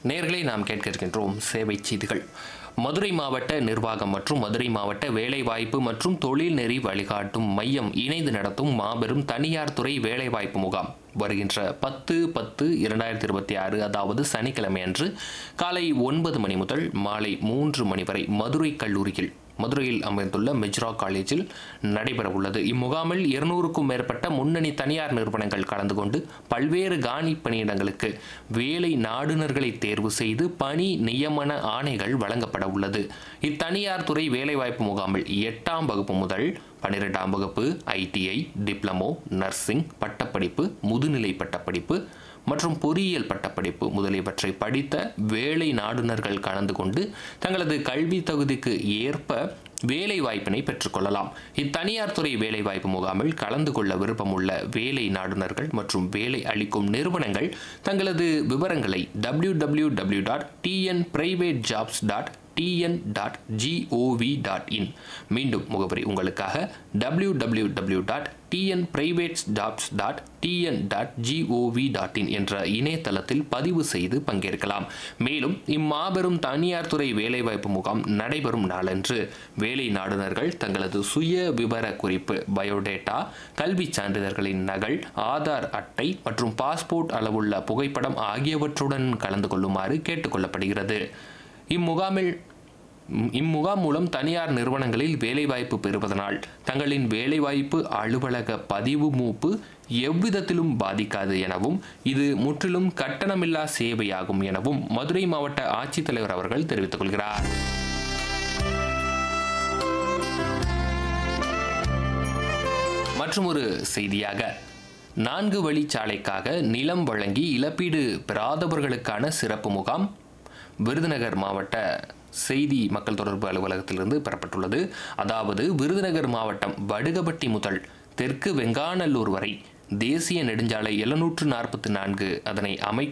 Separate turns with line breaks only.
நேர்களை நாம் கேட்க இருக்கின்றோம் சேவை செய்திகள் மதுரை மாவட்ட நிர்வாகம் மற்றும் மதுரை மாவட்ட வேலைவாய்ப்பு மற்றும் தொழில் நெறி வழிகாட்டும் மையம் இணைந்து நடத்தும் மாபெரும் தனியார் துறை வேலைவாய்ப்பு முகாம் வருகின்ற பத்து பத்து இரண்டாயிரத்தி இருபத்தி ஆறு அதாவது சனிக்கிழமை அன்று காலை ஒன்பது மணி முதல் மாலை மூன்று மணி வரை மதுரை கல்லூரியில் மதுரையில் அமைந்துள்ள மெஜ்ரா காலேஜில் நடைபெற உள்ளது இம்முகாமில் இருநூறுக்கும் மேற்பட்ட முன்னணி தனியார் நிறுவனங்கள் கலந்து கொண்டு பல்வேறு காலி பணியிடங்களுக்கு வேலை நாடுனர்களை தேர்வு செய்து பணி நியமன ஆணைகள் வழங்கப்பட உள்ளது இத்தனியார் துறை வேலைவாய்ப்பு முகாமில் எட்டாம் வகுப்பு முதல் பன்னிரெண்டாம் வகுப்பு ஐடிஐ டிப்ளமோ நர்சிங் பட்டப்படிப்பு முதுநிலை பட்டப்படிப்பு மற்றும் பொறியியல் பட்டப்படிப்பு முதலியவற்றை படித்த வேலை நாடுனர்கள் கலந்து கொண்டு தங்களது கல்வி தகுதிக்கு ஏற்ப வேலை வாய்ப்பினை பெற்றுக்கொள்ளலாம் இத்தனியார் துறை வேலைவாய்ப்பு முகாமில் கலந்து கொள்ள விருப்பமுள்ள வேலை நாடுனர்கள் மற்றும் வேலை அளிக்கும் நிறுவனங்கள் தங்களது விவரங்களை W W W dot TN private jobs dot TN dot GOV dot in மீண்டும் முகவரி உங்களுக்காக W W W dot TN private jobs dot TN dot GOV dot in என்ற இணையதளத்தில் பதிவு செய்து பங்கேற்கலாம் மேலும் இம்மாபெரும் தனியார் துறை வேலைவாய்ப்பு முகாம் நடைபெறும் நாளன்று வேலை நாடுனர்கள் தங்களது சுய விவர குறிப்பு பயோடேட்டா கல்வி சான்றிதழ்களின் நகல் ஆதார் அட்டை மற்றும் பாஸ்போர்ட் அளவுள்ள புகைப்படம் ஆகியவற்றுடன் கலந்து கொள்ளுமாறு கேட்டுக்கொள்ளப்படுகிறது இம்முகாமில் இம்முகாம் மூலம் தனியார் நிறுவனங்களில் வேலைவாய்ப்பு பெறுவதனால் தங்களின் வேலைவாய்ப்பு அலுவலக பதிவு மூப்பு எவ்விதத்திலும் பாதிக்காது எனவும் இது முற்றிலும் கட்டணமில்லா சேவையாகும் எனவும் மதுரை மாவட்ட ஆட்சித்தலைவர் அவர்கள் தெரிவித்துக் கொள்கிறார் மற்றும் ஒரு செய்தியாக நான்கு வழிச்சாலைக்காக நிலம் வழங்கி இழப்பீடு பெறாதவர்களுக்கான சிறப்பு முகாம் விருதுநகர் மாவட்ட செய்தி மக்கள் தொடர்பு அலுவலகத்திலிருந்து பெறப்பட்டுள்ளது அதாவது விருதுநகர் மாவட்டம் வடுகபட்டி முதல் தெற்கு வெங்காநல்லூர் வரை தேசிய நெடுஞ்சாலை எழுநூற்று நாற்பத்தி நான்கு அதனை அமைக்கும்